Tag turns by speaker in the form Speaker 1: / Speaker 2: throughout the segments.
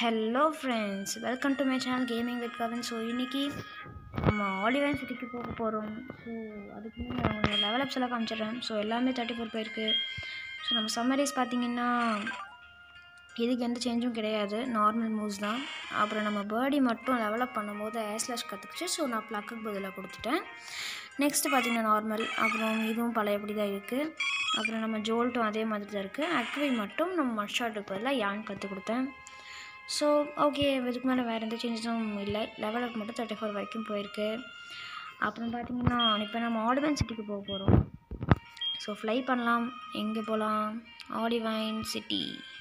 Speaker 1: Hello friends welcome to my channel gaming with Kavan so இன்றைக்கி நம்ம ஆலிவன் சிட்டிக்கு போக போகிறோம் ஸோ அதுக்கு முன்னாடி நான் உங்களோட லெவல் அப்ஸ் எல்லாம் காமிச்சிடுறேன் ஸோ எல்லாமே தேர்ட்டி ஃபோர் போயிருக்கு ஸோ நம்ம சம்மரிஸ் பார்த்தீங்கன்னா இதுக்கு எந்த சேஞ்சும் கிடையாது நார்மல் மூவ்ஸ் தான் அப்புறம் நம்ம பேர்டி மட்டும் லெவலப் பண்ணும்போது ஏஸ்லாஷ் கற்றுக்குச்சு ஸோ நான் ப்ளக்குக்கு பதிலாக கொடுத்துட்டேன் நெக்ஸ்ட்டு பார்த்தீங்கன்னா நார்மல் அப்புறம் இதுவும் பழையபடி தான் இருக்குது அப்புறம் நம்ம ஜோல்ட்டும் அதே மாதிரி தான் இருக்குது அக்வி மட்டும் நம்ம மட்ஷாட்டுக்கு பதிலாக யான் கற்றுக் கொடுத்தேன் ஸோ ஓகே இதுக்கு மேலே வேறு எந்த சேஞ்சஸும் இல்லை லெவல் அப் மட்டும் தேர்ட்டி ஃபோர் வரைக்கும் போயிருக்கு அப்புறம் பார்த்தீங்கன்னா இப்போ நம்ம ஆடிவன் சிட்டிக்கு போக போகிறோம் ஸோ ஃப்ளை பண்ணலாம் எங்கே போகலாம் ஆடிவைன் சிட்டி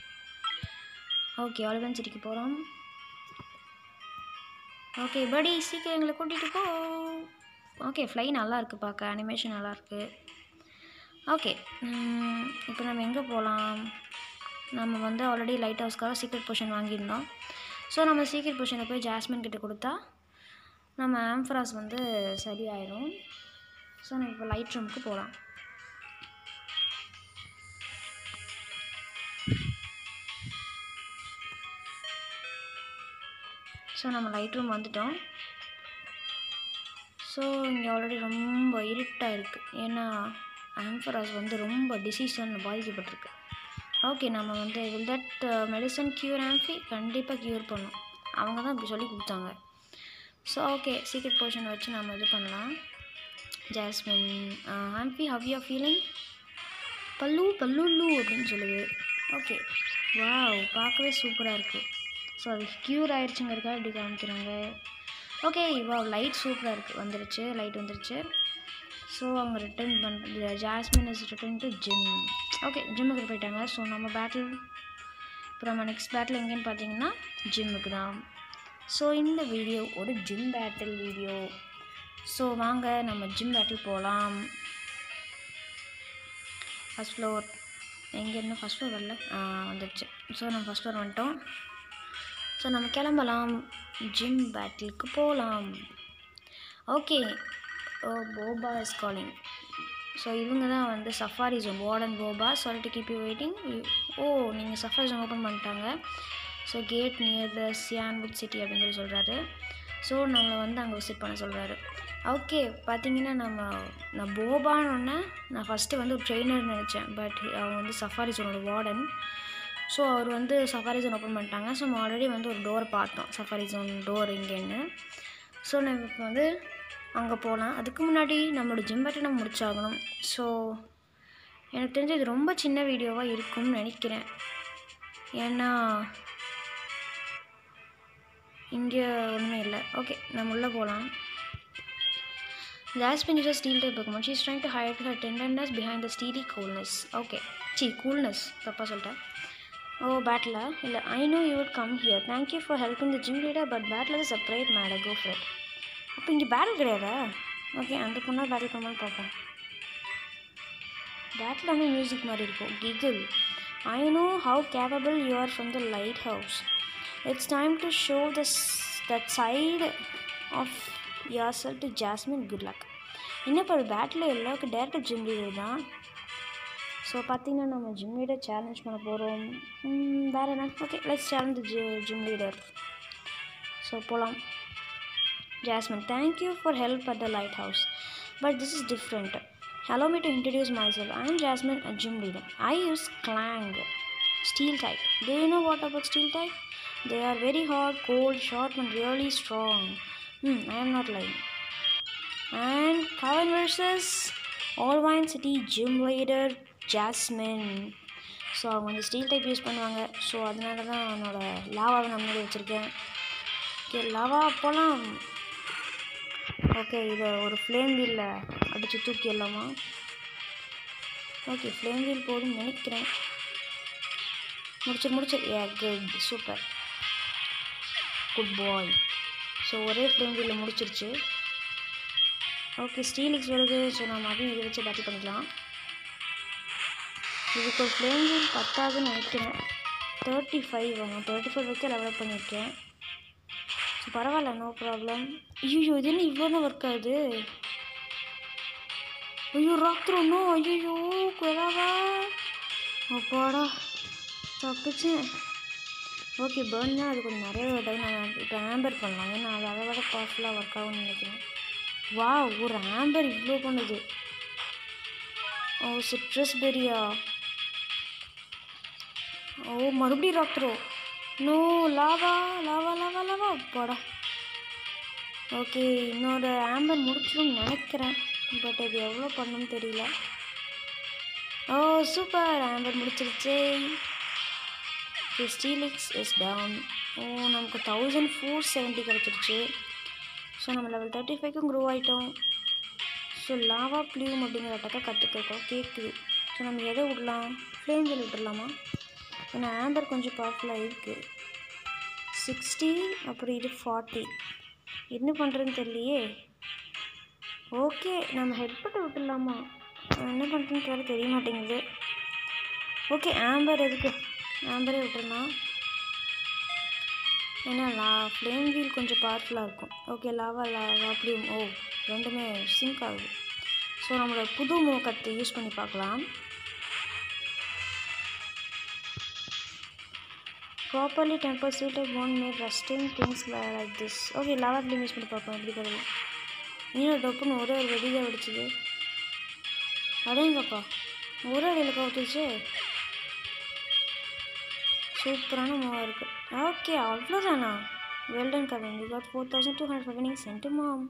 Speaker 1: ஓகே ஆலிவன் சிட்டிக்கு போகிறோம் ஓகே படி சீக்கிரம் எங்களை கூட்டிகிட்டு போ ஓகே ஃப்ளை நல்லா இருக்குது பார்க்க அனிமேஷன் நல்லா இருக்குது ஓகே இப்போ நம்ம எங்கே போகலாம் நம்ம வந்து ஆல்ரெடி லைட் ஹவுஸ்க்காக சீக்ரெட் பொஷன் வாங்கியிருந்தோம் ஸோ நம்ம சீக்ரெட் பொஷனை போய் ஜாஸ்மின் கிட்ட கொடுத்தா நம்ம ஆம்ஃபராஸ் வந்து சரியாயிடும் ஸோ நம்ம இப்போ லைட் ரூமுக்கு போகலாம் ஸோ நம்ம லைட் ரூம் வந்துட்டோம் ஸோ இங்கே ஆல்ரெடி ரொம்ப இருட்டாக இருக்குது ஏன்னா ஆம்ஃபராஸ் வந்து ரொம்ப டிசீஷன் பாதிக்கப்பட்டிருக்கு ஓகே நம்ம வந்து will that medicine cure Amphy கண்டிப்பாக க்யூர் பண்ணும் அவங்க தான் இப்படி சொல்லி கொடுத்தாங்க ஸோ ஓகே சீக்ரெட் போர்ஷன் வச்சு நம்ம இது பண்ணலாம் Jasmine Amphy how you feeling பல்லு பல்லுல்லு அப்படின்னு சொல்லுது ஓகே வாவ் பார்க்கவே சூப்பராக இருக்குது ஸோ அது க்யூர் ஆயிடுச்சுங்கிறதுக்காக இப்படி காமிக்கிறாங்க ஓகே வா லைட் சூப்பராக இருக்குது வந்துருச்சு லைட் வந்துருச்சு ஸோ அவங்க ரிட்டர்ன் பண்ணுறது Jasmine is return to gym okay ஜிம்முக்கு போயிட்டாங்க ஸோ நம்ம பேட்டில் இப்போ நம்ம நெக்ஸ்ட் பேட்டில் எங்கேன்னு பார்த்தீங்கன்னா ஜிம்முக்கு தான் ஸோ இந்த வீடியோ ஒரு ஜிம் பேட்டில் வீடியோ ஸோ வாங்க நம்ம ஜிம் பேட்டில் போகலாம் ஃபஸ்ட் ஃப்ளோர் எங்கேருந்து ஃபஸ்ட் ஃப்ளோர் வரல வந்துடுச்சு ஸோ நம்ம ஃபஸ்ட் ஃப்ளோர் வந்துட்டோம் ஸோ நம்ம கிளம்பலாம் ஜிம் பேட்டிலுக்கு போகலாம் okay oh Baoba is calling so இவங்க தான் வந்து சஃபாரி ஜோன் வார்டன் போபா சொல்லிட்டு கீப் யூ வெயிட்டிங் ஓ நீங்கள் சஃபாரி ஜோன் ஓப்பன் பண்ணிட்டாங்க so gate near the Cianwood city அப்படின்னு சொல்லி சொல்கிறாரு ஸோ நம்மளை வந்து அங்கே விசிட் பண்ண சொல்கிறாரு ஓகே பார்த்தீங்கன்னா நம்ம நான் போபான்னு நான் ஃபஸ்ட்டு வந்து ஒரு ட்ரெயினர் நினச்சேன் பட் அவங்க வந்து சஃபாரி ஜோனோட வார்டன் ஸோ அவர் வந்து சஃபாரி ஜோன் ஓப்பன் பண்ணிட்டாங்க ஸோ நம்ம ஆல்ரெடி வந்து ஒரு டோர் பார்த்தோம் சஃபாரி ஜோன் டோர் இங்கேன்னு ஸோ நம்ம இப்போ வந்து அங்கே போகலாம் அதுக்கு முன்னாடி நம்மளோட ஜிம் பேட்டை நம்ம முடிச்சாகணும் ஸோ எனக்கு தெரிஞ்சு இது ரொம்ப சின்ன வீடியோவாக இருக்கும்னு நினைக்கிறேன் ஏன்னா இங்கே ஒன்றுமே இல்லை ஓகே நம்ம உள்ளே போகலாம் ஜாஸ்மின் இஸ் ஸ்டீல் டைப் இருக்கும் she's trying to hide her tenderness behind the steely coolness okay சி கூல்னஸ் தப்பாக சொல்லிட்டேன் ஓ பேட்டில் இல்லை I know you would come here thank you for helping the gym leader but battle is separate madam go ஃப்ரெட் அப்போ இங்கே battle கிடையாதா okay அந்த பொண்ணால் battle பண்ணும்போது பார்ப்போம் பேட்டில் வந்து மியூசிக் மாதிரி இருக்கும் giggle I know how capable you are from the light house it's time to show the that side of yourself to Jasmine good luck இன்னும் ஒரு பேட்டில் எல்லாருக்கும் டேரக்டர் ஜிம் லீடர் தான் so பார்த்தீங்கன்னா நம்ம gym leader challenge பண்ண போகிறோம் வேறு என்ன ஓகே லெட்ஸ் சேலஞ்ச் ஜி ஜிம் லீடர் ஸோ போகலாம் Jasmine, thank you for help at the lighthouse. But this is different. Allow me to introduce myself. I am Jasmine, a gym leader. I use Clang, steel type. Do you know what about steel type? They are very hard, cold, sharp, and really strong. Hmm, I am not lying. And Kavan versus Allwine City gym leader Jasmine. So அவங்க வந்து steel type use பண்ணுவாங்க so அதனால தான் என்னோட லாவாவை நான் முன்னாடி வச்சுருக்கேன் okay lava போகலாம் ஓகே இதை ஒரு ஃப்ளேம் வீலில் அடித்து தூக்கிடலாமா ஓகே ஃப்ளேம் வீல் போதும்னு நினைக்கிறேன் முடிச்சிரு முடிச்சிரு ஏ good super good boy so ஒரே ஃப்ளேம் வீலில் முடிச்சிருச்சு ஓகே ஸ்டீலிக்ஸ் வருது ஸோ நம்ம அதையும் இதை வச்சு பேட்டில் பண்ணிக்கலாம் இதுக்கு ஒரு ஃப்ளேம் வீல் பத்தாதுன்னு நினைக்கிறேன் தேர்ட்டி ஃபைவ் வேணும் தேர்ட்டி ஃபைவ் வரைக்கும் லெவலப் பண்ணியிருக்கேன் ஸோ பரவாயில்ல நோ ப்ராப்ளம் ஐயோ இது என்ன இவ்வளோ தான் ஒர்க் ஆகுது ஐயோ ராத்திரம் ஐயோ குழாவா அப்பாடா தப்பிச்சேன் ஓகே பேர்ன்னா அது கொஞ்சம் நிறைய டவுன் இப்போ ஆம்பர் பண்ணலாம் ஏன்னா அது அதை விட பவர்ஃபுல்லாக ஒர்க் ஆகும்னு நினைக்கிறேன் வா ஒரு ஆம்பர் இவ்வளோ பண்ணுது ஓ சிட்ரஸ் பெரியா ஓ மறுபடியும் ராக்டரோ no lava lava lava lava போடா ஓகே இன்னொரு ஆம்பர் முடிச்சிடும்னு நினைக்கிறேன் பட் அது எவ்வளோ பண்ணுன்னு தெரியல ஓ சூப்பர் ஆம்பர் முடிச்சிருச்சு ஸ்டீலிக்ஸ் இஸ் டவுன் ஓ நமக்கு தௌசண்ட் ஃபோர் செவன்ட்டி கிடச்சிருச்சு ஸோ நம்ம லெவல் தேர்ட்டி ஃபைவ்க்கும் க்ரோ ஆகிட்டோம் ஸோ லாவா ப்ளூம் அப்படிங்கிற அட்டக்கா கற்றுக்கிட்டோம் கேட்குது ஸோ நம்ம எதை விடலாம் ஃப்ளேம்ஸில் விட்டுடலாமா ஏன்னா ஆம்பர் கொஞ்சம் பவர்ஃபுல்லாக இருக்குது சிக்ஸ்டி அப்புறம் இது ஃபார்ட்டி என்ன பண்ணுறதுன்னு தெரியலையே ஓகே நம்ம ஹெட்பட்டை விட்டுடலாமா என்ன பண்ணுறதுன்னு வேறு தெரிய மாட்டேங்குது ஓகே ஆம்பர் எதுக்கு ஆம்பரே விட்டுறலாம் ஏன்னா லா ஃப்ளேம் வீல் கொஞ்சம் பவர்ஃபுல்லாக இருக்கும் ஓகே லாவா லாவா அப்படியும் ஓ ரெண்டுமே சிங்க் ஆகுது ஸோ நம்மளோட புது மூவ் கற்று யூஸ் பண்ணி பார்க்கலாம் properly temper seated one mad rusting things like this okay lava flame use பண்ணி பார்ப்போம் எப்படி கருது இன்னும் டொப்புன்னு ஒரே ஒரு வெடியாக வெடிச்சுது அடேங்கப்பா ஒரு அடியில் கவுத்துச்சு சூப்பரான மூவாக இருக்குது ஓகே அவ்வளோதானா well done Kavin you got four thousand two hundred five cent mom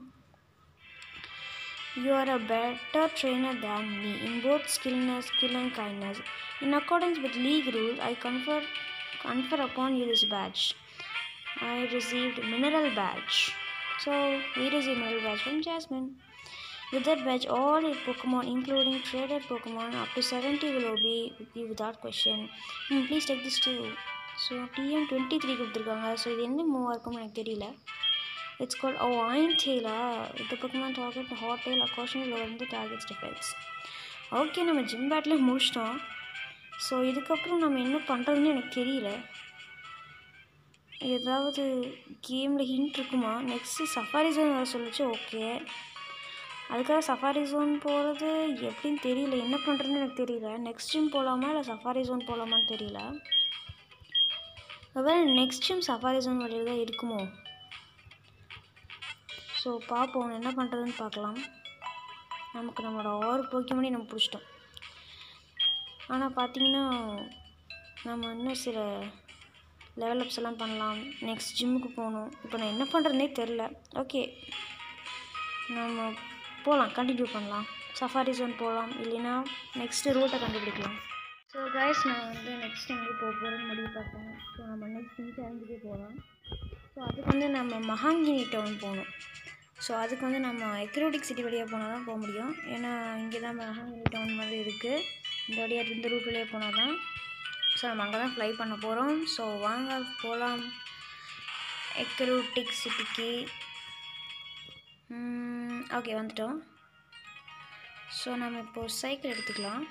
Speaker 1: You are a better trainer than me in both skillness, skill and kindness. In accordance with league rules, I confer confer upon you this badge. I received mineral badge. So we received mineral badge from Jasmine. With that badge, all your Pokemon, including traded Pokemon, up to 70 will obey with you without question. Hmm, please take this too. So TM twenty three கொடுத்துருக்காங்க so இது என்ன மூவாக இருக்கும்னு எனக்கு தெரியல it's call ஓ ஆயின் டெய்லா இது பக்கமாக target hot tail அக்காஷனில் வந்து டார்கெட்ஸ் டிஃபெக்ட்ஸ் ஓகே நம்ம ஜிம் பேட்டில் முடிச்சிட்டோம் ஸோ இதுக்கப்புறம் நம்ம என்ன பண்ணுறதுன்னு எனக்கு தெரியல ஏதாவது கேமில் ஹிண்ட் இருக்குமா நெக்ஸ்ட்டு சஃபாரி ஜோன் வர சொல்லிச்சு ஓகே அதுக்காக சஃபாரி ஜோன் போகிறது எப்படின்னு தெரியல என்ன பண்ணுறதுன்னு எனக்கு தெரியல நெக்ஸ்ட் ஜிம் போகலாமா இல்லை சஃபாரி ஜோன் போகலாமான்னு தெரியல ஒருவேளை நெக்ஸ்ட் ஜிம் சஃபாரி ஜோன் வழியில் தான் இருக்குமோ ஸோ பார்ப்போம் என்ன பண்ணுறதுன்னு பார்க்கலாம் நமக்கு நம்மளோட ஆறு போக்கியமணி நம்ம பிடிச்சிட்டோம் ஆனால் பார்த்தீங்கன்னா நம்ம இன்னும் சில லெவல் அப்ஸ் எல்லாம் பண்ணலாம் நெக்ஸ்ட் ஜிம்முக்கு போகணும் இப்போ நான் என்ன பண்ணுறதுனே தெரில ஓகே நம்ம போகலாம் கண்டினியூ பண்ணலாம் சஃபாரி ஜோன் போகலாம் இல்லைன்னா நெக்ஸ்ட்டு ரூட்டை கண்டுபிடிக்கலாம் ஸோ கைஸ் நான் வந்து நெக்ஸ்ட் எங்கே போக போகிறேன்னு முடிவு பார்த்தேன் ஸோ நம்ம நெக்ஸ்ட் சேலஞ்சுக்கே போகலாம் ஸோ அதுக்கு வந்து நம்ம மகாங்கினி டவுன் போகணும் ஸோ அதுக்கு வந்து நம்ம எக்ரோடிக் சிட்டி வழியாக போனால் தான் போக முடியும் ஏன்னா இங்கே தான் மகாங்கினி டவுன் மாதிரி இருக்குது இந்த வழியாக இந்த ரூட் வழியாக போனால் தான் ஸோ நம்ம அங்கே தான் ஃப்ளை பண்ண போகிறோம் ஸோ வாங்க போகலாம் எக்ரோட்டிக் சிட்டிக்கு ஓகே வந்துட்டோம் ஸோ நம்ம இப்போது சைக்கிள் எடுத்துக்கலாம்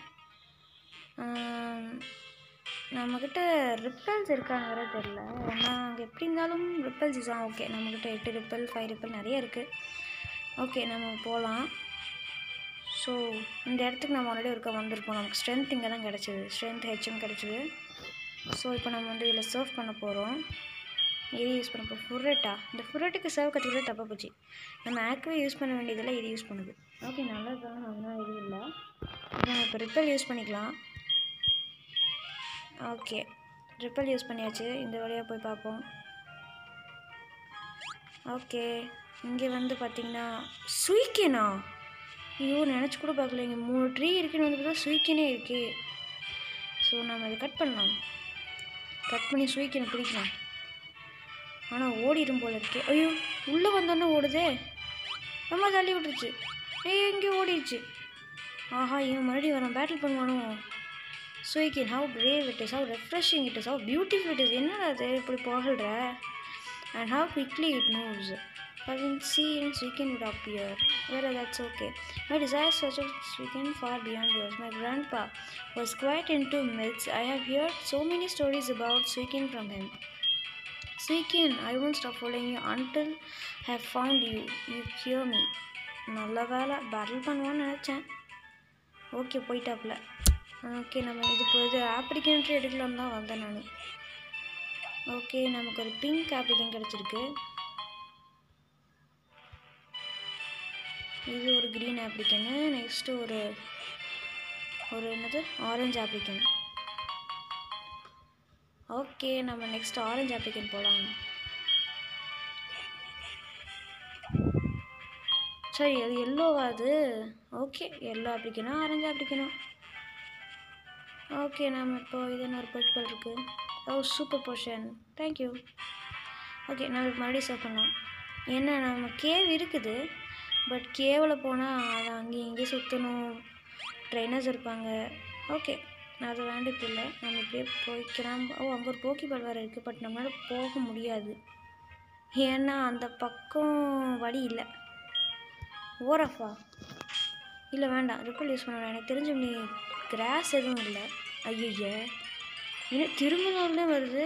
Speaker 1: நம்மக்கிட்ட ரிப்பல்ஸ் இருக்கான்னு வேற தெரில ஏன்னா அங்கே எப்படி இருந்தாலும் ரிப்பல்ஸ் யூஸ் ஆகும் ஓகே நம்மக்கிட்ட எட்டு ரிப்பல் ஃபைவ் ரிப்பல் நிறைய இருக்குது ஓகே நம்ம போகலாம் ஸோ இந்த இடத்துக்கு நம்ம ஆல்ரெடி ஒருக்கா வந்திருப்போம் நமக்கு ஸ்ட்ரென்த் இங்கே தான் கிடச்சிது ஸ்ட்ரென்த் ஹெச்எம் கிடச்சிது ஸோ இப்போ நம்ம வந்து இதில் சர்வ் பண்ண போகிறோம் இது யூஸ் பண்ண போகிறோம் ஃபுர்ரெட்டா இந்த ஃபுர்ரெட்டுக்கு சர்வ் கற்றுக்கிறது தப்பாக போச்சு நம்ம ஆக்வே யூஸ் பண்ண வேண்டியதில் இது யூஸ் பண்ணுது ஓகே நல்லது தான் அதனால் இது இல்லை நம்ம இப்போ ரிப்பல் யூஸ் பண்ணிக்கலாம் ஓகே ட்ரிப்பிள் யூஸ் பண்ணியாச்சு இந்த வழியாக போய் பார்ப்போம் ஓகே இங்கே வந்து பார்த்தீங்கன்னா சுயிக்கேனா ஐயோ நினச்சி கூட பார்க்கல இங்கே மூணு ட்ரீ இருக்குன்னு வந்து பார்த்தா சுயிக்கனே இருக்கு ஸோ நம்ம இதை கட் பண்ணலாம் கட் பண்ணி சுயிக்கனை பிடிக்கலாம் ஆனால் ஓடிடும் போல இருக்கே ஐயோ உள்ளே வந்தோன்னே ஓடுதே ரொம்ப தள்ளி விட்டுருச்சு ஐயோ இங்கே ஓடிடுச்சு ஆஹா இவன் மறுபடியும் வரான் பேட்டில் பண்ணுவானோ Suicune how brave it is how refreshing it is how beautiful it is என்னடா அது இப்படி போகல்ற and how quickly it moves Having seen Suikin would appear. Well, that's okay. My desire search of Suikin far beyond yours. My grandpa was quite into myths. I have heard so many stories about Suikin from him. Suikin, I won't stop following you until I have found you. You hear me. நல்ல வேலை battle பண்ணுவான்னு நினச்சேன் okay போயிட்டாப்புல okay நம்ம இது இப்போ இது African tree எடுக்கலாம் தான் வந்தேன் நான் ஓகே நமக்கு ஒரு பிங்க் ஆப்ளிகன் கிடச்சிருக்கு இது ஒரு க்ரீன் ஆப்ளிகனு நெக்ஸ்ட்டு ஒரு ஒரு என்னது ஆரஞ்சு ஆப்ளிகன் ஓகே நம்ம நெக்ஸ்ட் ஆரஞ்சு ஆப்ளிகன் போகலாம் சரி அது எல்லோவா அது ஓகே எல்லோ ஆப்ளிகனா ஆரஞ்சு ஆப்ளிகனா ஓகே நம்ம இப்போ இது என்ன ஒரு பர்பிள் இருக்குது ஓ சூப்பர் போர்ஷன் தேங்க்யூ ஓகே நம்ம இப்போ மறுபடியும் சர்வ் பண்ணலாம் ஏன்னா நம்ம கேவ் இருக்குது பட் கேவில் போனால் அதை அங்கேயும் இங்கேயும் சுற்றணும் ட்ரைனர்ஸ் இருப்பாங்க ஓகே அது வேண்டியது இல்லை நம்ம இப்படியே போய்க்கலாம் ஓ அங்கே ஒரு போக்கிபால் வேறு இருக்குது பட் நம்மளால் போக முடியாது ஏன்னா அந்த பக்கம் வழி இல்லை ஓரஃபா இல்லை வேண்டாம் ரிப்பல் யூஸ் பண்ண எனக்கு தெரிஞ்ச நீ கிராஸ் எதுவும் இல்லை ஐயய்ய இன்னும் திரும்ப வருது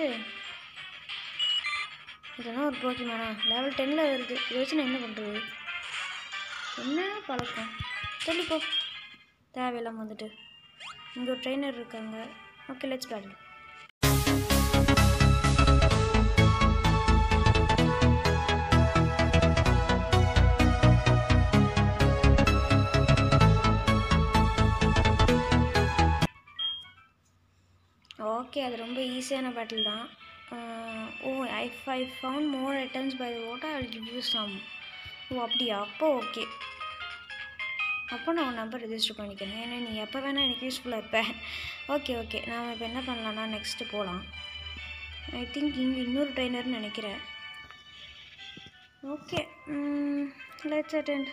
Speaker 1: இதெல்லாம் ஒரு போக்கிமானா லெவல் டென்னில் வருது இதை வச்சு நான் என்ன பண்ணுறது என்ன பழக்கம் தெளிப்போ தேவையில்லாமல் வந்துட்டு இங்கே ஒரு ட்ரெயினர் இருக்காங்க ஓகே லெட்ஸ் பேட்டில் ஓகே அது ரொம்ப ஈஸியான பேட்டில் தான் ஓ if I found more items by oat I will give you some ஓ அப்படியா அப்போ ஓகே அப்போ நான் உன் நம்பர் ரெஜிஸ்டர் பண்ணிக்கிறேன் ஏன்னா நீ எப்போ வேணால் எனக்கு யூஸ்ஃபுல்லாக இருப்ப ஓகே ஓகே நாம் இப்போ என்ன பண்ணலான்னா நெக்ஸ்ட்டு போகலாம் ஐ திங்க் இங்கே இன்னொரு ட்ரெயினர்னு நினைக்கிறேன் okay let's attend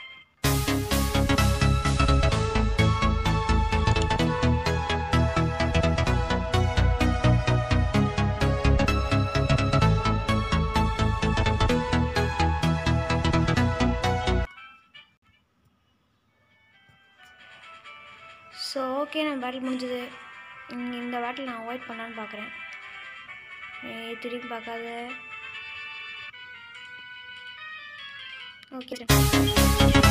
Speaker 1: so okay நான் பேட்டில் முடிஞ்சது இங்க இந்த பேட்டில் நான் அவாய்ட் பண்ணலான்னு பார்க்குறேன் ஏய் திரும்பி பார்க்காத ஓகே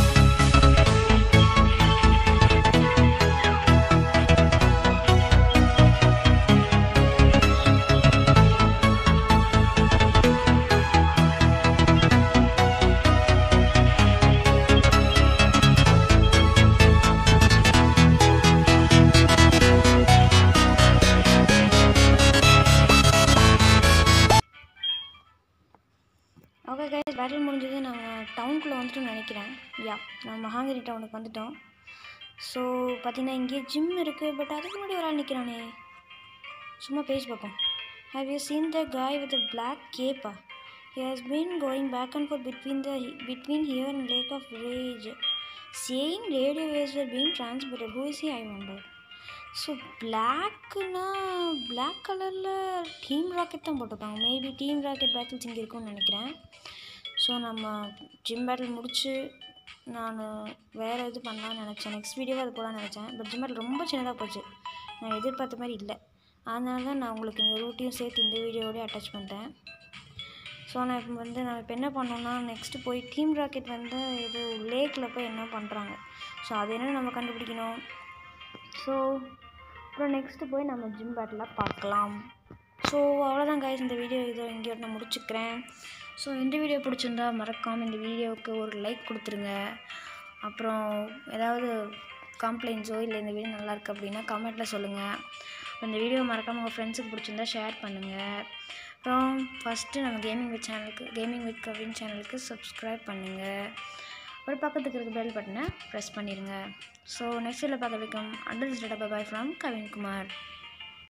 Speaker 1: ஓகே கைஸ் பேட்டில் முடிஞ்சது நாங்கள் டவுனுக்குள்ளே வந்துட்டோம்னு நினைக்கிறேன் யா நம்ம மகாங்கிரி டவுனுக்கு வந்துட்டோம் ஸோ பார்த்தீங்கன்னா இங்கேயே ஜிம் இருக்குது பட் அதுக்கு முன்னாடி ஒரு ஆள் நிற்கிறானே சும்மா பேசி பார்ப்போம் how you seen the guy with black கேப்பா he has been going back and forth between the between here and lake of rage saying radio waves are being transmitted who is he I wonder so பிளாக்குனா black கலரில் Team Rocket தான் போட்டிருக்காங்க maybe team rocket battles இங்கே இருக்கும்னு நினைக்கிறேன் so நம்ம gym battle முடிச்சு நான் வேறு இது பண்ணலாம்னு நினச்சேன் நெக்ஸ்ட் வீடியோவை அது போகலான்னு நினச்சேன் பட் ஜிம் பேட்டில் ரொம்ப சின்னதாக போச்சு நான் எதிர்பார்த்த மாதிரி இல்லை அதனால தான் நான் உங்களுக்கு இந்த ரூட்டையும் சேர்த்து இந்த வீடியோவோடய அட்டாச் பண்ணிட்டேன் ஸோ நான் இப்போ வந்து நான் இப்போ என்ன பண்ணோன்னா நெக்ஸ்ட்டு போய் டீம் ராக்கெட் வந்து இது லேக்கில் போய் என்ன பண்ணுறாங்க ஸோ அது என்ன நம்ம கண்டுபிடிக்கணும் ஸோ அப்புறம் நெக்ஸ்ட்டு போய் நம்ம ஜிம் பேட்டில் பார்க்கலாம் ஸோ அவ்வளோதான் கைஸ் இந்த வீடியோ இதோ இங்கே நான் முடிச்சுக்கிறேன் ஸோ இந்த வீடியோ பிடிச்சிருந்தா மறக்காமல் இந்த வீடியோவுக்கு ஒரு லைக் கொடுத்துருங்க அப்புறம் ஏதாவது கம்ப்ளைண்ட்ஸோ இல்லை இந்த வீடியோ நல்லா இருக்கு அப்படின்னா கமெண்ட்டில் சொல்லுங்கள் இந்த வீடியோ மறக்காமல் உங்கள் ஃப்ரெண்ட்ஸுக்கு பிடிச்சிருந்தா ஷேர் பண்ணுங்கள் அப்புறம் ஃபஸ்ட்டு நம்ம கேமிங் வித் சேனலுக்கு கேமிங் வித் கவின் சேனலுக்கு சப்ஸ்கிரைப் பண்ணுங்கள் ஒரு பக்கத்துக்கு இருக்க பெல் பட்டனை ப்ரெஸ் பண்ணிடுங்க ஸோ நெக்ஸ்ட் வீடியோவில் பார்க்க வரைக்கும் அண்டர்ஸ் டேட்டா பாய் ஃப்ரம் கவின்குமார்